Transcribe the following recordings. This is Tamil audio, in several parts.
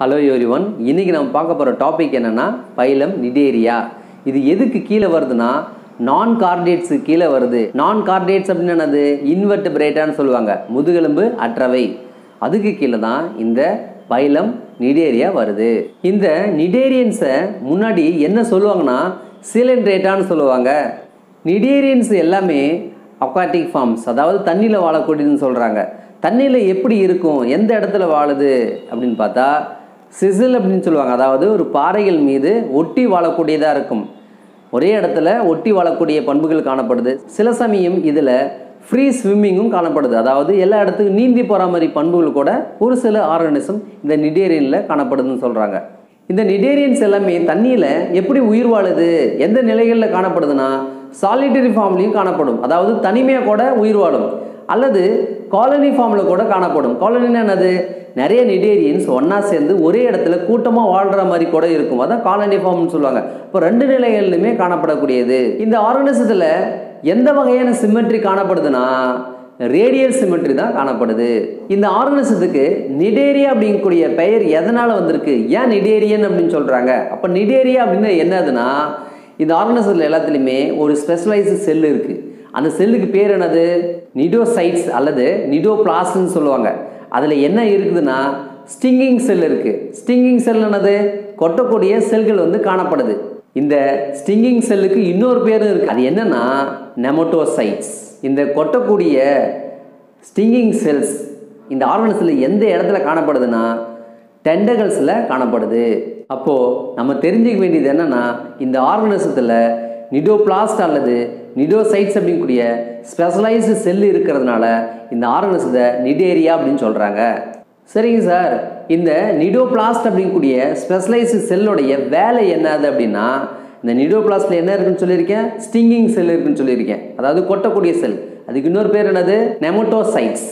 ஹலோ எவ்ரிவன் இன்னைக்கு நம்ம பார்க்க போகிற டாபிக் என்னன்னா பைலம் நிடேரியா இது எதுக்கு கீழே வருதுன்னா நான் கார்டேட்ஸு கீழே வருது நான் கார்டேட்ஸ் அப்படின்னு என்னது இன்வெர்ட் பிரேட்டான்னு சொல்லுவாங்க முதுகெலும்பு அற்றவை அதுக்கு கீழே தான் இந்த பைலம் நிடேரியா வருது இந்த நிடேரியன்ஸை முன்னாடி என்ன சொல்லுவாங்கன்னா சிலிண்ட்ரேட்டான்னு சொல்லுவாங்க நிடேரியன்ஸ் எல்லாமே அக்வாட்டிக் ஃபார்ம்ஸ் அதாவது தண்ணியில் வாழக்கூடியதுன்னு சொல்கிறாங்க தண்ணியில் எப்படி இருக்கும் எந்த இடத்துல வாழுது அப்படின்னு பார்த்தா சிசில் அப்படின்னு சொல்லுவாங்க அதாவது ஒரு பாறைகள் மீது ஒட்டி வாழக்கூடியதாக இருக்கும் ஒரே இடத்துல ஒட்டி வாழக்கூடிய பண்புகள் காணப்படுது சில சமயம் இதில் ஃப்ரீ ஸ்விம்மிங்கும் காணப்படுது அதாவது எல்லா இடத்துக்கும் நீந்தி போகிற மாதிரி பண்புகள் கூட ஒரு சில ஆர்கனிசம் இந்த நிடேரியனில் காணப்படுதுன்னு சொல்கிறாங்க இந்த நிடேரியன்ஸ் எல்லாமே தண்ணியில் எப்படி உயிர் வாழுது எந்த நிலைகளில் காணப்படுதுன்னா சாலிட்டரி ஃபார்ம்லையும் காணப்படும் அதாவது தனிமையாக கூட உயிர் வாழும் அல்லது காலனி ஃபார்மில் கூட காணப்படும் காலனின்னா என்னது நிறைய நிடேரியன்ஸ் ஒன்றா சேர்ந்து ஒரே இடத்துல கூட்டமாக வாழ்கிற மாதிரி கூட இருக்கும் அதான் காலனி ஃபார்ம்னு சொல்லுவாங்க இப்போ ரெண்டு நிலைகளிலுமே காணப்படக்கூடியது இந்த ஆர்கனிசத்தில் எந்த வகையான சிமெட்ரி காணப்படுதுன்னா ரேடியல் சிமெட்ரி தான் காணப்படுது இந்த ஆர்கனிசத்துக்கு நிடேரியா அப்படிங்கக்கூடிய பெயர் எதனால் வந்திருக்கு ஏன் நிடேரியன் அப்படின்னு சொல்கிறாங்க அப்போ நிடேரியா அப்படின்னு என்னதுன்னா இந்த ஆர்கனிசத்தில் எல்லாத்துலேயுமே ஒரு ஸ்பெஷலைஸ்டு செல் இருக்குது அந்த செல்லுக்கு பேர் என்னது நிடோசைட்ஸ் அல்லது நிடோபிளாஸ்ட்னு சொல்லுவாங்க அதில் என்ன இருக்குதுன்னா ஸ்டிங்கிங் செல் இருக்குது ஸ்டிங்கிங் செல் என்னது கொட்டக்கூடிய செல்கள் வந்து காணப்படுது இந்த ஸ்டிங்கிங் செல்லுக்கு இன்னொரு பேரும் இருக்குது அது என்னன்னா நெமட்டோசைட்ஸ் இந்த கொட்டக்கூடிய ஸ்டிங்கிங் செல்ஸ் இந்த ஆர்கனஸில் எந்த இடத்துல காணப்படுதுன்னா டெண்டகல்ஸில் காணப்படுது அப்போது நம்ம தெரிஞ்சுக்க வேண்டியது என்னென்னா இந்த ஆர்கனிசத்தில் நிடோபிளாஸ்ட் அல்லது நிடோசைட்ஸ் அப்படிங்கக்கூடிய ஸ்பெஷலைஸ்டு செல் இருக்கிறதுனால இந்த ஆர்கனிசத்தை நிடேரியா அப்படின்னு சொல்கிறாங்க சரிங்க சார் இந்த நிடோபிளாஸ்ட் அப்படிங்கக்கூடிய ஸ்பெஷலைஸ்டு செல்லுடைய வேலை என்னது அப்படின்னா இந்த நிடோபிளாஸ்டில் என்ன இருக்குன்னு சொல்லியிருக்கேன் ஸ்டிங்கிங் செல் இருக்குன்னு சொல்லியிருக்கேன் அதாவது கொட்டக்கூடிய செல் அதுக்கு இன்னொரு பேர் என்னது நெமட்டோசைட்ஸ்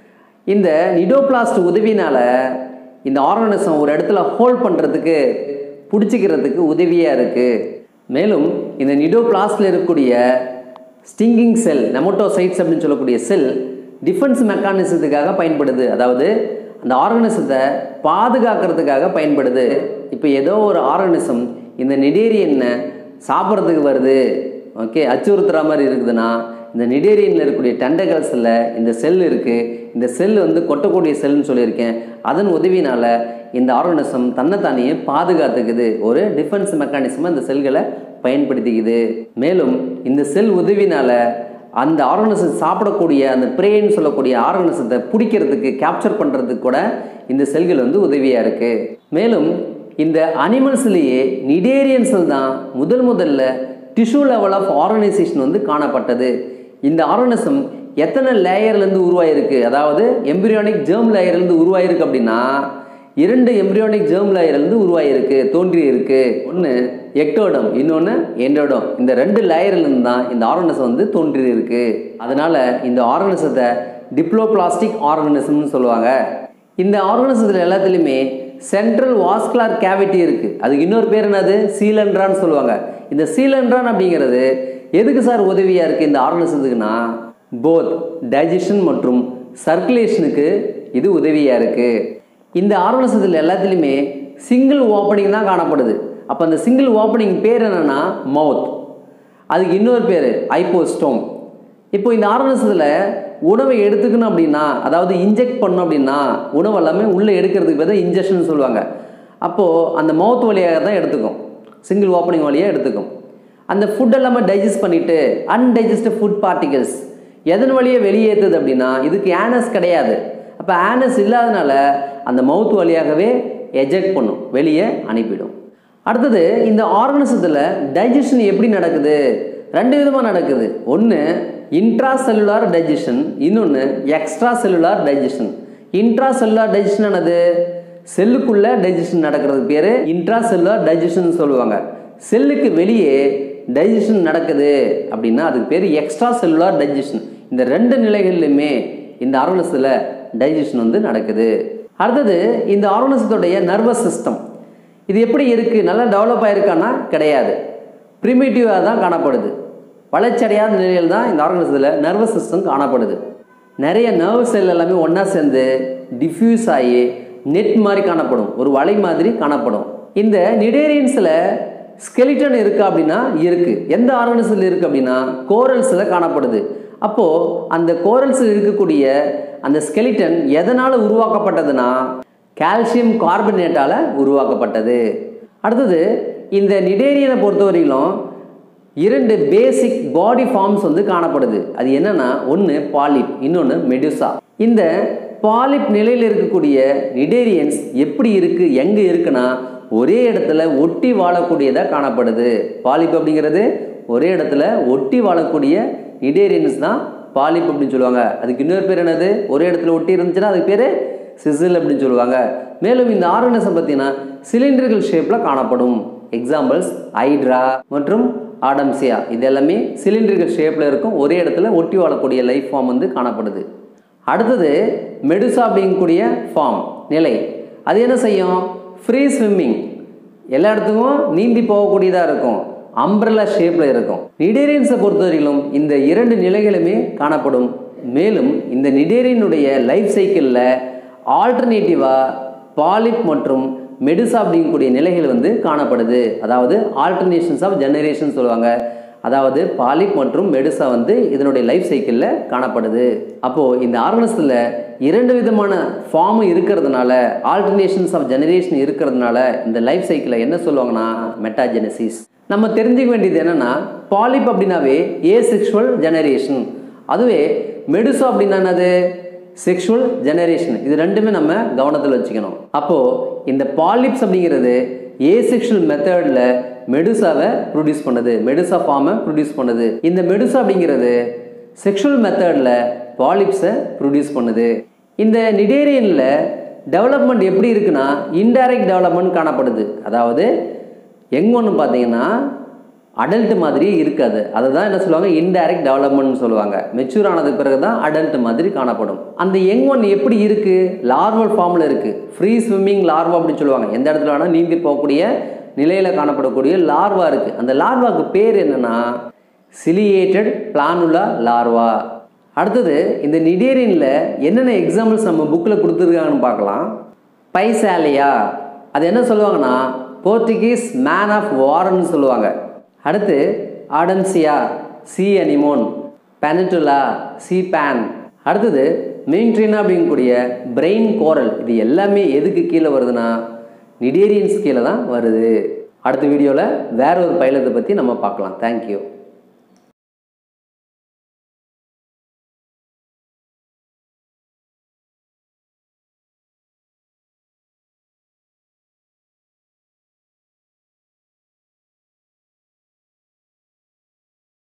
இந்த நிடோபிளாஸ்ட் உதவினால இந்த ஆர்கனிசம் ஒரு இடத்துல ஹோல்ட் பண்ணுறதுக்கு பிடிச்சிக்கிறதுக்கு உதவியாக இருக்குது மேலும் இந்த நிடோபிளாஸ்டில் இருக்கக்கூடிய ஸ்டிங்கிங் செல் நெமட்டோசைட்ஸ் அப்படின்னு சொல்லக்கூடிய செல் டிஃபென்ஸ் மெக்கானிசத்துக்காக பயன்படுது அதாவது அந்த ஆர்கனிசத்தை பாதுகாக்கிறதுக்காக பயன்படுது இப்போ ஏதோ ஒரு ஆர்கனிசம் இந்த நிடேரியனை சாப்பிட்றதுக்கு வருது ஓகே அச்சுறுத்துற மாதிரி இருக்குதுன்னா இந்த நிடேரியனில் இருக்கக்கூடிய டெண்டகல்ஸில் இந்த செல் இருக்குது இந்த செல் வந்து கொட்டக்கூடிய செல்னு சொல்லியிருக்கேன் அதன் உதவினால் இந்த ஆர்கனிசம் தன்னைத்தானையே பாதுகாத்துக்குது ஒரு டிஃபென்ஸ் மெக்கானிசமாக இந்த செல்களை பயன்படுத்திக்குது மேலும் இந்த செல் உதவினால் அந்த ஆர்கனிசம் சாப்பிடக்கூடிய அந்த பிரேன்னு சொல்லக்கூடிய ஆர்கனிசத்தை பிடிக்கிறதுக்கு கேப்சர் பண்ணுறதுக்கு கூட இந்த செல்கள் வந்து உதவியாக இருக்குது மேலும் இந்த அனிமல்ஸ்லேயே நிடேரியன்ஸில் தான் முதல் முதல்ல டிஷ்யூ லெவல் ஆஃப் ஆர்கனைசேஷன் வந்து காணப்பட்டது இந்த ஆர்கனிசம் எத்தனை லேயர்லேருந்து உருவாயிருக்கு அதாவது எம்பிரியானிக் ஜேர்ம் லேயர்லேருந்து உருவாயிருக்கு அப்படின்னா இரண்டு எம்பிரியானிக் ஜேர்ம் லேயர்லேருந்து உருவாயிருக்கு தோன்றி இருக்கு ஒன்று எக்டோடம் இன்னொன்று எண்டோடம் இந்த ரெண்டு லேயர்லேருந்து தான் இந்த ஆர்கனிசம் வந்து தோன்றி இருக்கு அதனால இந்த ஆர்கனிசத்தை டிப்ளோபிளாஸ்டிக் ஆர்கனிசம்னு சொல்லுவாங்க இந்த ஆர்கனிசத்தில் எல்லாத்துலேயுமே சென்ட்ரல் வாஸ்குலார் கேவிட்டி இருக்குது அதுக்கு இன்னொரு பேர் என்னது சீலன்ட்ரான்னு சொல்லுவாங்க இந்த சீலன்ட்ரான் அப்படிங்கிறது எதுக்கு சார் உதவியாக இருக்குது இந்த ஆர்கனிசத்துக்குன்னா போத் டைஜஷன் மற்றும் சர்க்குலேஷனுக்கு இது உதவியாக இருக்குது இந்த ஆர்கனிசத்தில் எல்லாத்துலேயுமே சிங்கிள் ஓப்பனிங் தான் காணப்படுது அப்போ அந்த சிங்கிள் ஓப்பனிங் பேர் என்னென்னா மவுத் அதுக்கு இன்னொரு பேர் ஐப்போஸ்டோம் இப்போ இந்த ஆர்கனிசத்தில் உணவை எடுத்துக்கணும் அப்படின்னா அதாவது இன்ஜெக்ட் பண்ணோம் அப்படின்னா உணவு எல்லாமே உள்ளே எடுக்கிறதுக்கு பேர் தான் இன்ஜெக்ஷன் சொல்லுவாங்க அப்போது அந்த மவுத் வழியாக தான் எடுத்துக்கும் சிங்கிள் ஓப்பனிங் வழியாக எடுத்துக்கும் அந்த ஃபுட் எல்லாமே டைஜஸ்ட் பண்ணிவிட்டு அன்டைஜஸ்ட் ஃபுட் பார்ட்டிகல்ஸ் எதன் வழியாக வெளியேற்றுது அப்படின்னா இதுக்கு ஆனஸ் கிடையாது அப்போ ஆனஸ் இல்லாதனால அந்த மவுத் வழியாகவே எஜெக்ட் பண்ணும் வெளியே அனுப்பிடும் அடுத்தது இந்த ஆர்கனிசத்தில் டைஜஷன் எப்படி நடக்குது ரெண்டு விதமாக நடக்குது ஒன்று இன்ட்ரா செல்லுலார் டைஜஷன் இன்னொன்று extra cellular digestion intra cellular digestion என்னது செல்லுக்குள்ளே டைஜஷன் நடக்கிறதுக்கு பேர் இன்ட்ரா செல்லுலார் டைஜஷன் சொல்லுவாங்க செல்லுக்கு வெளியே டைஜஷன் நடக்குது அப்படின்னா அதுக்கு பேர் எக்ஸ்ட்ரா செல்லுலார் டைஜஷன் இந்த ரெண்டு நிலைகள்லையுமே இந்த ஆர்கனஸில் டைஜஷன் வந்து நடக்குது அடுத்தது இந்த ஆர்கனஸத்துடைய நர்வஸ் சிஸ்டம் இது எப்படி இருக்குது நல்லா டெவலப் ஆகிருக்கான்னா கிடையாது ப்ரிமிட்டிவாக தான் காணப்படுது வளர்ச்சியடையாத நிலையில் தான் இந்த ஆர்கனஸில் நர்வஸ் சிஸ்டம் காணப்படுது நிறைய நர்வ் செல் எல்லாமே ஒன்றா சேர்ந்து டிஃப்யூஸ் ஆகி நெட் மாதிரி காணப்படும் ஒரு வலை மாதிரி காணப்படும் இந்த நிடேரியன்ஸில் ஸ்கெலிட்டன் இருக்கு அப்படின்னா இருக்கு எந்த ஆர்கனிசத்தில் இருக்கு அப்படின்னா கோரல்ஸில் காணப்படுது அப்போ அந்த கோரல்ஸில் இருக்கக்கூடிய அந்த ஸ்கெலிட்டன் எதனால் உருவாக்கப்பட்டதுன்னா கால்சியம் கார்பனேட்டால் உருவாக்கப்பட்டது அடுத்தது இந்த நிடேரியனை பொறுத்தவரையிலும் இரண்டு பேசிக் பாடி ஃபார்ம்ஸ் வந்து காணப்படுது அது என்னன்னா ஒன்று பாலிப் இன்னொன்று மெடுசா இந்த பாலிப் நிலையில் இருக்கக்கூடிய நிடேரியன்ஸ் எப்படி இருக்கு எங்கே இருக்குன்னா ஒரே இடத்துல ஒட்டி வாழக்கூடியதாக காணப்படுது பாலிப் அப்படிங்கிறது ஒரே இடத்துல ஒட்டி வாழக்கூடிய நிடேரியன்ஸ் தான் பாலிப் அப்படின்னு சொல்லுவாங்க அதுக்கு இன்னொரு பேர் என்னது ஒரே இடத்துல ஒட்டி இருந்துச்சுன்னா அதுக்கு பேர் சிசில் அப்படின்னு சொல்லுவாங்க மேலும் இந்த ஆர்கனிசம் பார்த்தீங்கன்னா சிலிண்டர்கள் ஷேப்பில் காணப்படும் எக்ஸாம்பிள்ஸ் ஹைட்ரா மற்றும் ஆடம்சியா இது எல்லாமே சிலிண்டர்கள் ஷேப்பில் இருக்கும் ஒரே இடத்துல ஒட்டி வாழக்கூடிய லைஃப் ஃபார்ம் வந்து காணப்படுது அடுத்தது மெடுசா அப்படிங்கக்கூடிய ஃபார்ம் நிலை அது என்ன செய்யும் ஃப்ரீ ஸ்விம்மிங் எல்லா இடத்துக்கும் நீந்தி போகக்கூடியதாக இருக்கும் அம்ப்ரலா ஷேப்பில் இருக்கும் நிடேரியன்ஸை பொறுத்தவரையிலும் இந்த இரண்டு நிலைகளுமே காணப்படும் மேலும் இந்த நிடேரியனுடைய லைஃப் சைக்கிளில் ஆல்டர்னேட்டிவாக பாலிப் மற்றும் மெடுசா அப்படிங்கக்கூடிய நிலைகள் வந்து காணப்படுது அதாவது ஆல்டர்னேஷன்ஸ் ஆஃப் ஜெனரேஷன் சொல்லுவாங்க அதாவது பாலிப் மற்றும் மெடுசா வந்து இதனுடைய லைஃப் சைக்கிளில் காணப்படுது அப்போது இந்த ஆர்கனஸில் இரண்டு விதமான ஃபார்ம் இருக்கிறதுனால ஆல்டர்னேஷன்ஸ் ஆஃப் ஜெனரேஷன் இருக்கிறதுனால இந்த லைஃப் சைக்கிளை என்ன சொல்லுவாங்கன்னா மெட்டாஜெனசிஸ் நம்ம தெரிஞ்சுக்க வேண்டியது என்னன்னா பாலிப் அப்படின்னாவே ஏ செக்ஷுவல் ஜெனரேஷன் அதுவே மெடுசா அப்படின்னா என்னது செக்ஷுவல் ஜெனரேஷன் இது ரெண்டுமே நம்ம கவனத்தில் வச்சுக்கணும் அப்போது இந்த பாலிப்ஸ் அப்படிங்கிறது ஏ செக்ஷுவல் மெத்தடில் மெடுசாவை ப்ரொடியூஸ் பண்ணுது மெடுசா ஃபார்மை ப்ரொடியூஸ் பண்ணுது இந்த மெடுசா அப்படிங்கிறது செக்ஷுவல் மெத்தடில் பாலிப்ஸை ப்ரொடியூஸ் பண்ணுது இந்த நிடேரியனில் டெவலப்மெண்ட் எப்படி இருக்குன்னா இன்டைரக்ட் டெவலப்மெண்ட் காணப்படுது அதாவது எங்க ஒன்று பார்த்தீங்கன்னா அடல்ட் மாதிரி இருக்காது அதை தான் என்ன சொல்லுவாங்க இன்டைரக்ட் டெவலப்மெண்ட் சொல்லுவாங்க மெச்சூர் ஆனதுக்கு பிறகு தான் அடல்ட் மாதிரி காணப்படும் அந்த யங் ஒன் எப்படி இருக்கு லார்வல் ஃபார்மில் இருக்கு ஃப்ரீ ஸ்விம்மிங் லார்வா அப்படின்னு சொல்லுவாங்க எந்த இடத்துல வேணால் நீந்தி போகக்கூடிய நிலையில் காணப்படக்கூடிய லார்வா இருக்கு அந்த லார்வாக்கு பேர் என்னன்னா சிலியேட்டட் பிளானுலா லார்வா அடுத்தது இந்த நிடேரியனில் என்னென்ன எக்ஸாம்பிள்ஸ் நம்ம புக்கில் கொடுத்துருக்காங்கன்னு பார்க்கலாம் பைசாலியா அது என்ன சொல்லுவாங்கன்னா போர்த்துகீஸ் மேன் ஆஃப் வார்ன்னு சொல்லுவாங்க அடுத்து Adamsia sea anemone Pennatula sea pen அடுத்தது மெயின்ட்ரினா அப்படிங்கக்கூடிய பிரெயின் கோரல் இது எல்லாமே எதுக்கு கீழே வருதுன்னா நிடேரியன்ஸ் கீழே தான் வருது அடுத்த வீடியோவில் வேற ஒரு பைலத்தை பற்றி நம்ம பார்க்கலாம் தேங்க்யூ